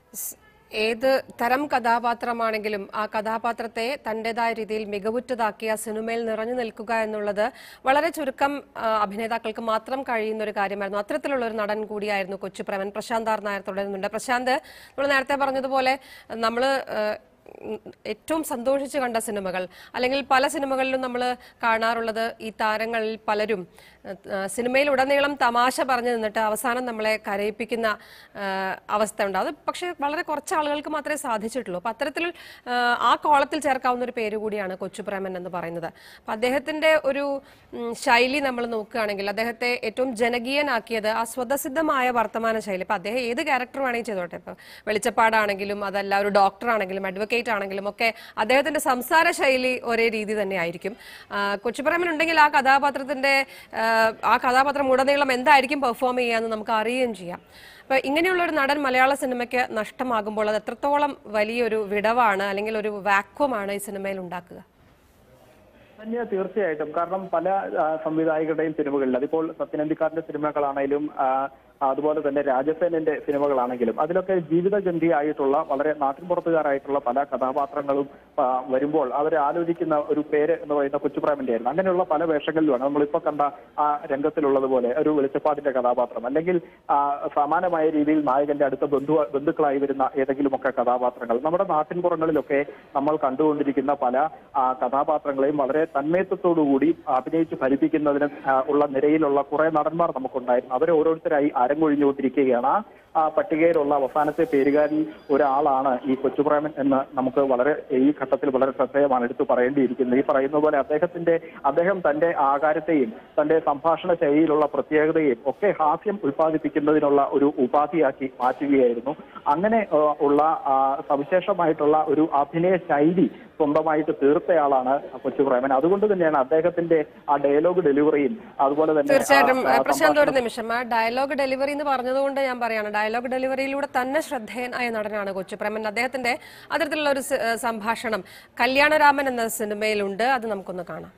സ് ഏത് തരം കഥാപാത്രമാണെങ്കിലും ആ കഥാപാത്രത്തെ തന്റേതായ രീതിയിൽ മികവുറ്റതാക്കി ആ സിനിമയിൽ നിറഞ്ഞു നിൽക്കുക എന്നുള്ളത് വളരെ ചുരുക്കം ആ, അഭിനേതാക്കൾക്ക് മാത്രം കഴിയുന്ന ഒരു കാര്യമായിരുന്നു അത്തരത്തിലുള്ള ഒരു നടൻ കൂടിയായിരുന്നു കൊച്ചു പ്രേമൻ പ്രശാന്ത് ആർ നായർ തുടരുന്നുണ്ട് പ്രശാന്ത് നമ്മൾ നേരത്തെ പറഞ്ഞതുപോലെ നമ്മൾ ഏറ്റവും സന്തോഷിച്ച് കണ്ട സിനിമകൾ അല്ലെങ്കിൽ പല സിനിമകളിലും നമ്മൾ കാണാറുള്ളത് ഈ താരങ്ങളിൽ പലരും ആ, സിനിമയിൽ ഉടനീളം തമാശ പറഞ്ഞു നിന്നിട്ട് അവസാനം നമ്മളെ കരയിപ്പിക്കുന്ന ആ, അവസ്ഥ ഉണ്ട് അത് പക്ഷെ വളരെ കുറച്ച് ആളുകൾക്ക് മാത്രമേ സാധിച്ചിട്ടുള്ളൂ അപ്പൊ അത്തരത്തിൽ ആ, ആ കോളത്തിൽ ചേർക്കാവുന്ന ഒരു പേര് കൂടിയാണ് കൊച്ചുപ്രേമൻ എന്ന് പറയുന്നത് അപ്പൊ അദ്ദേഹത്തിന്റെ ഒരു ഉം, ശൈലി നമ്മൾ നോക്കുകയാണെങ്കിൽ അദ്ദേഹത്തെ ഏറ്റവും ജനകീയനാക്കിയത് ആ സ്വതസിദ്ധമായ വർത്തമാന ശൈലി ഇപ്പൊ അദ്ദേഹം ഏത് ക്യാരക്ടർ വേണമെങ്കിൽ ചെയ്തോട്ടെ ഇപ്പൊ വെളിച്ചപ്പാടാണെങ്കിലും അതല്ല ഒരു ഡോക്ടർ ആണെങ്കിലും അഡ്വക്കേറ്റ് ആണെങ്കിലും ഒക്കെ അദ്ദേഹത്തിന്റെ സംസാര ശൈലി ഒരേ രീതി തന്നെ ആയിരിക്കും കൊച്ചുപ്രേമൻ ഉണ്ടെങ്കിൽ ആ കഥാപാത്രത്തിന്റെ ആ, ആ കഥാപാത്രം ഉടനീളം എന്തായിരിക്കും പെർഫോം ചെയ്യാന്ന് നമുക്ക് അറിയുകയും ചെയ്യാം അപ്പൊ ഇങ്ങനെയുള്ള ഒരു നടൻ മലയാള സിനിമയ്ക്ക് നഷ്ടമാകുമ്പോൾ അത് എത്രത്തോളം വലിയൊരു വിടവാണ് അല്ലെങ്കിൽ ഒരു വാക്വമാണ് ഈ സിനിമയിൽ ഉണ്ടാക്കുക തന്നെ തീർച്ചയായിട്ടും കാരണം പല ആ, സംവിധായകരുടെയും സിനിമകളിൽ അതിപ്പോൾ സത്യനന്ദിക്കാരന്റെ സിനിമകളാണെങ്കിലും ആ, അതുപോലെ തന്നെ രാജസേനന്റെ സിനിമകളാണെങ്കിലും അതിലൊക്കെ ജീവിതഗന്ധിയായിട്ടുള്ള വളരെ നാട്ടിൻപുറത്തുകാരായിട്ടുള്ള പല കഥാപാത്രങ്ങളും ആ, വരുമ്പോൾ അവർ ആലോചിക്കുന്ന ഒരു പേര് എന്ന് പറയുന്ന കൊച്ചുപ്രാമന്റെ ആയിരുന്നു അങ്ങനെയുള്ള പല വേഷങ്ങളിലുമാണ് നമ്മളിപ്പോ കണ്ട ആ രംഗത്തിലുള്ളതുപോലെ ഒരു വെളിച്ചപ്പാടിന്റെ കഥാപാത്രം അല്ലെങ്കിൽ ആ, സമാനമായ രീതിയിൽ നായകന്റെ അടുത്ത ബന്ധു ബന്ധുക്കളായി വരുന്ന ഏതെങ്കിലുമൊക്കെ കഥാപാത്രങ്ങൾ നമ്മുടെ നാട്ടിൻപുറങ്ങളിലൊക്കെ നമ്മൾ കണ്ടുകൊണ്ടിരിക്കുന്ന പല ആ, കഥാപാത്രങ്ങളെയും വളരെ തന്മയത്വത്തോടുകൂടി അഭിനയിച്ച് ഫലിപ്പിക്കുന്നതിന് ആ, ഉള്ള നിരയിലുള്ള കുറെ നടന്മാർ നമുക്കുണ്ടായിരുന്നു അവരെ ഓരോരുത്തരായി അരങ്ങൊഴിഞ്ഞുകൊണ്ടിരിക്കുകയാണ് ആ ആ പട്ടികയിലുള്ള അവസാനത്തെ പേരുകാരിൽ ഒരാളാണ് ഈ കൊച്ചുപ്രേമൻ എന്ന് നമുക്ക് വളരെ ഈ ഘട്ടത്തിൽ വളരെ ശ്രദ്ധേയമാണ് എടുത്തു പറയേണ്ടിയിരിക്കുന്നത് ഈ പറയുന്ന പോലെ അദ്ദേഹത്തിന്റെ അദ്ദേഹം തന്റെ ആകാരത്തെയും തന്റെ സംഭാഷണ ശൈലിയിലുള്ള പ്രത്യേകതയും ഒക്കെ ഹാസ്യം ഉൽപ്പാദിപ്പിക്കുന്നതിനുള്ള ഒരു ഉപാധിയാക്കി മാറ്റുകയായിരുന്നു അങ്ങനെ ആ, ഉള്ള ആ, സവിശേഷമായിട്ടുള്ള ഒരു അഭിനയ ശൈലി സ്വന്തമായിട്ട് തീർത്തയാളാണ് കൊച്ചുപ്രേമൻ അതുകൊണ്ട് തന്നെയാണ് അദ്ദേഹത്തിന്റെ ആ ഡയലോഗ് ഡെലിവറിയും അതുപോലെ തന്നെ ആ, തീർച്ചയായിട്ടും ആ, പ്രശാന്ത് ഒരു നിമിഷം ആ ഡയലോഗ് ഡെലിവറി എന്ന് പറഞ്ഞതുകൊണ്ട് ഞാൻ പറയാണ് ഡയലോഗ് ഡെലിവറിയിലൂടെ തന്നെ ശ്രദ്ധേയനായ നടനാണ് കൊച്ചുപ്രേമൻ അദ്ദേഹത്തിന്റെ അത്തരത്തിലുള്ള ഒരു സ- സംഭാഷണം കല്യാണരാമൻ എന്ന സിനിമയിലുണ്ട് അത് നമുക്കൊന്ന് കാണാം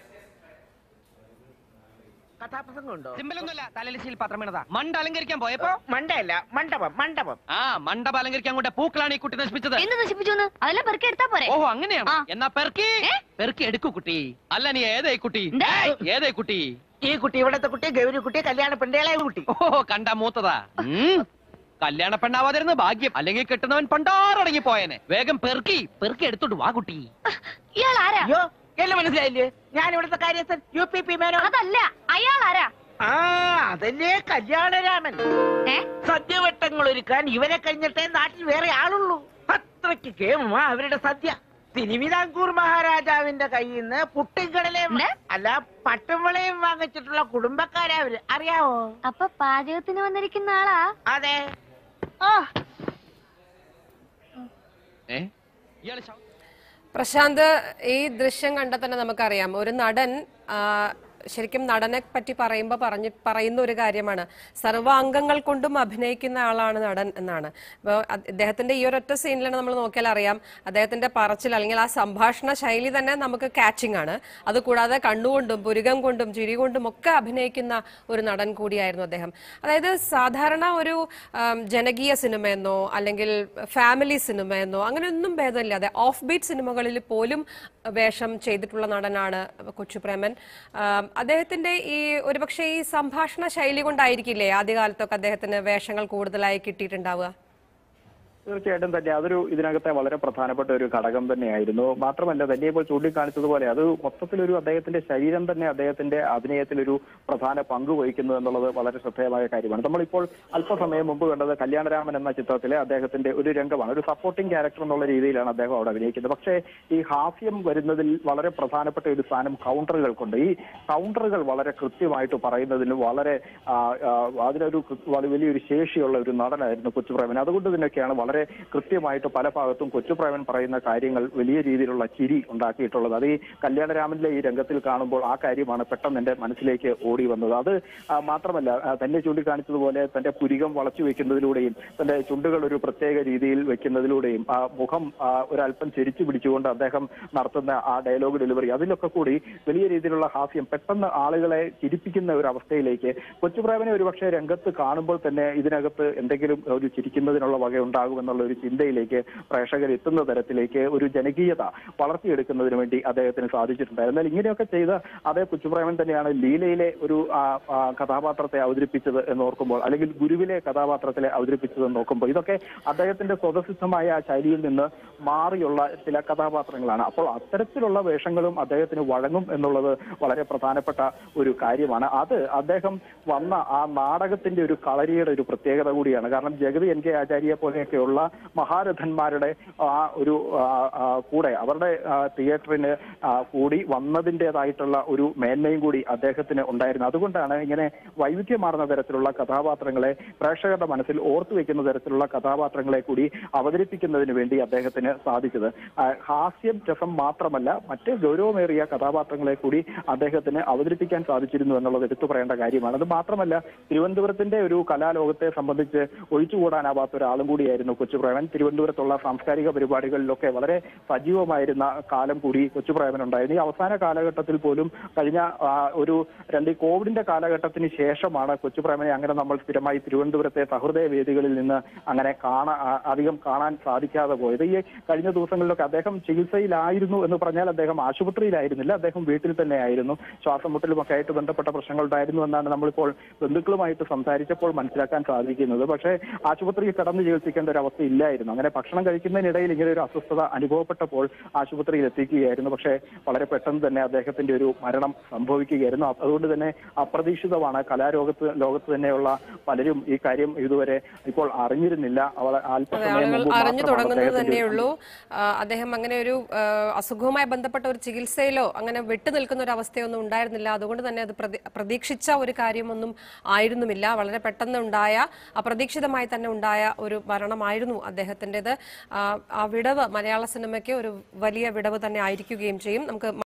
കഥാപ്രസംഗം ഉണ്ടോ സിമ്പിളൊന്നുമല്ല തലലിശയിൽ പത്രം വീണതാ മണ്ട അലങ്കരിക്കാൻ പോയപ്പോ മണ്ടയല്ല മണ്ഡപം മണ്ഡപം ആ മണ്ഡപം അലങ്കരിക്കാൻ കൊണ്ട് പൂക്കളാണ് ഈ കുട്ടി നശിപ്പിച്ചത് എന്ത് നശിപ്പിച്ചു അതെല്ലാം പെറുക്കി എടുത്താ പോരെ ഓഹോ അങ്ങനെയാണ് ആ. എന്നാ പെറുക്കി ഏ? പെറുക്കി എടുക്കൂ കുട്ടി അല്ല നീ ഏതായി കുട്ടി എന്താ? ഏയ്, ഏതായി കുട്ടി ഈ കുട്ടി ഇവിടത്തെ കുട്ടി ഗൗരി കുട്ടി കല്യാണ പെണ്ടേളെ കുട്ടി ഓഹോ കണ്ട മൂത്തതാ ഉം. കല്യാണ പെണ്ണാവാതിരുന്ന ഭാഗ്യം അല്ലെങ്കിൽ കിട്ടുന്നവൻ പണ്ടാറടങ്ങി പോയനെ വേഗം പെറുക്കി പെറുക്കി എടുത്തോണ്ട് വാ കുട്ടി ഇയാൾ ആരാ അയ്യോ എല്ലാം മനസ്സിലായില്ലേ ഞാൻ ഇവിടുത്തെ കാര്യസ്ഥൻ യു പി പി മേനോ അതല്ല അയാൾ ആരാ ആ അതല്ലേ കല്യാണരാമൻ ഏ സദ്യവട്ടങ്ങൾ ഒരുക്കാൻ ഇവരെ കഴിഞ്ഞിട്ടേ നാട്ടിൽ വേറെ ആളുള്ളൂ അത്രയ്ക്ക് കേമമാ അവരുടെ സദ്യ തിരുവിതാംകൂർ മഹാരാജാവിന്റെ കയ്യിൽ നിന്ന് പുട്ടിക്കടലയും എന്ത്? അല്ല പട്ടുമ്പളയും വാങ്ങിച്ചിട്ടുള്ള കുടുംബക്കാരാ അവര് അറിയാമോ അപ്പൊ പാചകത്തിന് വന്നിരിക്കുന്ന ആളാ അതെ ഓ ഏ ഇയാള് ശവ- പ്രശാന്ത് ഈ ദൃശ്യം കണ്ടാൽ തന്നെ നമുക്കറിയാം ഒരു നടൻ ആ, ശരിക്കും നടനെ പറ്റി പറയുമ്പോൾ പറഞ്ഞ് പറയുന്ന ഒരു കാര്യമാണ് സർവാംഗങ്ങൾ കൊണ്ടും അഭിനയിക്കുന്ന ആളാണ് നടൻ എന്നാണ് അപ്പോൾ അദ്ദേഹത്തിന്റെ ഈ ഒരൊറ്റ സീനിലാണ് നമ്മൾ നോക്കിയാൽ അറിയാം അദ്ദേഹത്തിന്റെ പറച്ചിൽ അല്ലെങ്കിൽ ആ സംഭാഷണ ശൈലി തന്നെ നമുക്ക് കാച്ചിങ് ആണ് അതുകൂടാതെ കണ്ണുകൊണ്ടും പുരുകം കൊണ്ടും ചിരി കൊണ്ടും ഒക്കെ അഭിനയിക്കുന്ന ഒരു നടൻ കൂടിയായിരുന്നു അദ്ദേഹം അതായത് സാധാരണ ഒരു ആം, ജനകീയ സിനിമയെന്നോ അല്ലെങ്കിൽ ഫാമിലി സിനിമയെന്നോ അങ്ങനെയൊന്നും ഭേദമില്ലാതെ ഓഫ് ബീറ്റ് സിനിമകളിൽ പോലും വേഷം ചെയ്തിട്ടുള്ള നടനാണ് കൊച്ചുപ്രേമൻ ആം, അദ്ദേഹത്തിന്റെ ഈ ഒരുപക്ഷെ ഈ സംഭാഷണ ശൈലി കൊണ്ടായിരിക്കില്ലേ ആദ്യകാലത്തൊക്കെ അദ്ദേഹത്തിന് വേഷങ്ങൾ കൂടുതലായി കിട്ടിയിട്ടുണ്ടാവുക തീർച്ചയായിട്ടും തന്നെ അതൊരു ഇതിനകത്തെ വളരെ പ്രധാനപ്പെട്ട ഒരു ഘടകം തന്നെയായിരുന്നു മാത്രമല്ല തന്നെ ഇപ്പോൾ ചൂണ്ടിക്കാണിച്ചതുപോലെ അത് മൊത്തത്തിലൊരു അദ്ദേഹത്തിന്റെ ശരീരം തന്നെ അദ്ദേഹത്തിന്റെ അഭിനയത്തിൽ ഒരു പ്രധാന പങ്ക് വഹിക്കുന്നു എന്നുള്ളത് വളരെ ശ്രദ്ധേയമായ കാര്യമാണ് നമ്മളിപ്പോൾ അല്പസമയം മുമ്പ് കണ്ടത് കല്യാണരാമൻ എന്ന ചിത്രത്തിലെ അദ്ദേഹത്തിന്റെ ഒരു രംഗമാണ് ഒരു സപ്പോർട്ടിംഗ് ക്യാരക്ടർ എന്നുള്ള രീതിയിലാണ് അദ്ദേഹം അവിടെ അഭിനയിക്കുന്നത് പക്ഷേ ഈ ഹാസ്യം വരുന്നതിൽ വളരെ പ്രധാനപ്പെട്ട ഒരു സ്ഥാനം കൗണ്ടറുകൾക്കുണ്ട് ഈ കൗണ്ടറുകൾ വളരെ കൃത്യമായിട്ട് പറയുന്നതിന് വളരെ ആ, ആ, അതിനൊരു കൃ- വളരെ വലിയൊരു ശേഷിയുള്ള ഒരു നടനായിരുന്നു കൊച്ചുപ്രേമൻ അതുകൊണ്ട് തന്നെയൊക്കെയാണ് വളരെ കൃത്യമായിട്ട് പല ഭാഗത്തും കൊച്ചുപ്രേമൻ പറയുന്ന കാര്യങ്ങൾ വലിയ രീതിയിലുള്ള ചിരി ഉണ്ടാക്കിയിട്ടുള്ളത് അത് ഈ കല്യാണരാമനിലെ ഈ രംഗത്തിൽ കാണുമ്പോൾ ആ കാര്യമാണ് പെട്ടെന്ന് എന്റെ മനസ്സിലേക്ക് ഓടി വന്നത് അത് ആ, മാത്രമല്ല ആ, തന്നെ ചൂണ്ടിക്കാണിച്ചതുപോലെ തന്റെ പുരികം വളച്ചു വെക്കുന്നതിലൂടെയും തന്റെ ചുണ്ടുകൾ ഒരു പ്രത്യേക രീതിയിൽ വെക്കുന്നതിലൂടെയും ആ മുഖം ആ, ഒരല്പം ചെരിച്ചു പിടിച്ചുകൊണ്ട് അദ്ദേഹം നടത്തുന്ന ആ ഡയലോഗ് ഡെലിവറി അതിലൊക്കെ കൂടി വലിയ രീതിയിലുള്ള ഹാസ്യം പെട്ടെന്ന് ആളുകളെ ചിരിപ്പിക്കുന്ന ഒരു അവസ്ഥയിലേക്ക് കൊച്ചുപ്രേമനെ ഒരുപക്ഷെ രംഗത്ത് കാണുമ്പോൾ തന്നെ ഇതിനകത്ത് എന്തെങ്കിലും ഒരു ചിരിക്കുന്നതിനുള്ള വക ഉണ്ടാകുമെന്ന് എന്നുള്ള ഒരു ചിന്തയിലേക്ക് പ്രേക്ഷകർ എത്തുന്ന തരത്തിലേക്ക് ഒരു ജനകീയത വളർത്തിയെടുക്കുന്നതിന് വേണ്ടി അദ്ദേഹത്തിന് സാധിച്ചിട്ടുണ്ട് എന്നാൽ ഇങ്ങനെയൊക്കെ ചെയ്ത അതേ കുച്ചുപ്രേമൻ തന്നെയാണ് ലീലയിലെ ഒരു ആ, ആ, കഥാപാത്രത്തെ അവതരിപ്പിച്ചത് എന്ന് ഓർക്കുമ്പോൾ അല്ലെങ്കിൽ ഗുരുവിലെ കഥാപാത്രത്തിലെ അവതരിപ്പിച്ചത് എന്ന് നോക്കുമ്പോൾ ഇതൊക്കെ അദ്ദേഹത്തിന്റെ സ്വതസിദ്ധമായ ആ ശൈലിയിൽ നിന്ന് മാറിയുള്ള ചില കഥാപാത്രങ്ങളാണ് അപ്പോൾ അത്തരത്തിലുള്ള വേഷങ്ങളും അദ്ദേഹത്തിന് വഴങ്ങും എന്നുള്ളത് വളരെ പ്രധാനപ്പെട്ട ഒരു കാര്യമാണ് അത് അദ്ദേഹം വന്ന ആ നാടകത്തിന്റെ ഒരു കളരിയുടെ ഒരു പ്രത്യേകത കൂടിയാണ് കാരണം ജഗതി എൻ കെ ആചാര്യെ പോലെയൊക്കെയുള്ള മഹാരഥന്മാരുടെ ആ ഒരു ആ, ആ, കൂടെ അവരുടെ ആ, തിയേറ്ററിന് ആ, കൂടി വന്നതിൻ്റെതായിട്ടുള്ള ഒരു മേന്മയും കൂടി അദ്ദേഹത്തിന് ഉണ്ടായിരുന്നു അതുകൊണ്ടാണ് ഇങ്ങനെ വൈവിധ്യമാർന്ന തരത്തിലുള്ള കഥാപാത്രങ്ങളെ പ്രേക്ഷകരുടെ മനസ്സിൽ ഓർത്തു വെക്കുന്ന തരത്തിലുള്ള കഥാപാത്രങ്ങളെ കൂടി അവതരിപ്പിക്കുന്നതിന് വേണ്ടി അദ്ദേഹത്തിന് സാധിച്ചത് ആ, ഹാസ്യം രസം മാത്രമല്ല മറ്റ് ഗൗരവമേറിയ കഥാപാത്രങ്ങളെ കൂടി അദ്ദേഹത്തിന് അവതരിപ്പിക്കാൻ സാധിച്ചിരുന്നു എന്നുള്ളത് എടുത്തു പറയേണ്ട കാര്യമാണ് അത് മാത്രമല്ല തിരുവനന്തപുരത്തിന്റെ ഒരു കലാലോകത്തെ സംബന്ധിച്ച് ഒഴിച്ചുകൂടാനാവാത്ത ഒരാളും കൂടിയായിരുന്നു കൊച്ചുപ്രേമൻ തിരുവനന്തപുരത്തുള്ള സാംസ്കാരിക പരിപാടികളിലൊക്കെ വളരെ സജീവമായിരുന്ന കാലം കൂടി കൊച്ചുപ്രേമൻ ഉണ്ടായിരുന്നു ഈ അവസാന കാലഘട്ടത്തിൽ പോലും കഴിഞ്ഞ ആ, ഒരു രണ്ട് ഈ കോവിഡിന്റെ കാലഘട്ടത്തിന് ശേഷമാണ് കൊച്ചുപ്രേമനെ അങ്ങനെ നമ്മൾ സ്ഥിരമായി തിരുവനന്തപുരത്തെ സഹൃദയ വേദികളിൽ നിന്ന് അങ്ങനെ കാണാൻ അധികം കാണാൻ സാധിക്കാതെ പോയത് ഈ കഴിഞ്ഞ ദിവസങ്ങളിലൊക്കെ അദ്ദേഹം ചികിത്സയിലായിരുന്നു എന്ന് പറഞ്ഞാൽ അദ്ദേഹം ആശുപത്രിയിലായിരുന്നില്ല അദ്ദേഹം വീട്ടിൽ തന്നെ ആയിരുന്നു ശ്വാസം മുട്ടലുമൊക്കെ ആയിട്ട് ബന്ധപ്പെട്ട പ്രശ്നങ്ങൾ ഉണ്ടായിരുന്നു എന്നാണ് നമ്മളിപ്പോൾ ബന്ധുക്കളുമായിട്ട് സംസാരിച്ചപ്പോൾ മനസ്സിലാക്കാൻ സാധിക്കുന്നത് പക്ഷേ ആശുപത്രിയിൽ കടന്ന് ചികിത്സിക്കേണ്ട ഒരു അവസ്ഥ ഇല്ലായിരുന്നു അങ്ങനെ ഭക്ഷണം കഴിക്കുന്നതിനിടയിൽ ഇങ്ങനെ ഒരു അസ്വസ്ഥത അനുഭവപ്പെട്ടപ്പോൾ ആശുപത്രിയിൽ എത്തിക്കുകയായിരുന്നു പക്ഷേ വളരെ പെട്ടെന്ന് തന്നെ അദ്ദേഹത്തിന്റെ ഒരു മരണം സംഭവിക്കുകയായിരുന്നു അപ്പ- അതുകൊണ്ട് തന്നെ അപ്രതീക്ഷിതമാണ് കലാരോഗത്ത് ലോകത്ത് തന്നെയുള്ള പലരും ഈ കാര്യം ഇതുവരെ ഇപ്പോൾ അറിഞ്ഞിരുന്നില്ല അവ അതെ, അല്പസമയം ആളുകൾ മുമ്പ് അറിഞ്ഞു മാത്രമാണ് തുടങ്ങുന്നത് അദ്ദേഹത്തിന്റെ തന്നെയുള്ളൂ ആ, അദ്ദേഹം അങ്ങനെ ഒരു ആ, അസുഖവുമായി ബന്ധപ്പെട്ട ഒരു ചികിത്സയിലോ അങ്ങനെ വിട്ടുനിൽക്കുന്ന ഒരു അവസ്ഥയൊന്നും ഉണ്ടായിരുന്നില്ല അതുകൊണ്ട് തന്നെ അത് പ്രതി- പ്രതീക്ഷിച്ച ഒരു കാര്യമൊന്നും ആയിരുന്നുമില്ല വളരെ പെട്ടെന്ന് ഉണ്ടായ അപ്രതീക്ഷിതമായി തന്നെ ഉണ്ടായ ഒരു മരണമായിരുന്നു അദ്ദേഹത്തിൻ്റെത് ആ, ആ വിടവ് മലയാള സിനിമയ്ക്ക് ഒരു വലിയ വിടവ് തന്നെ ആയിരിക്കുകയും ചെയ്യും നമുക്ക്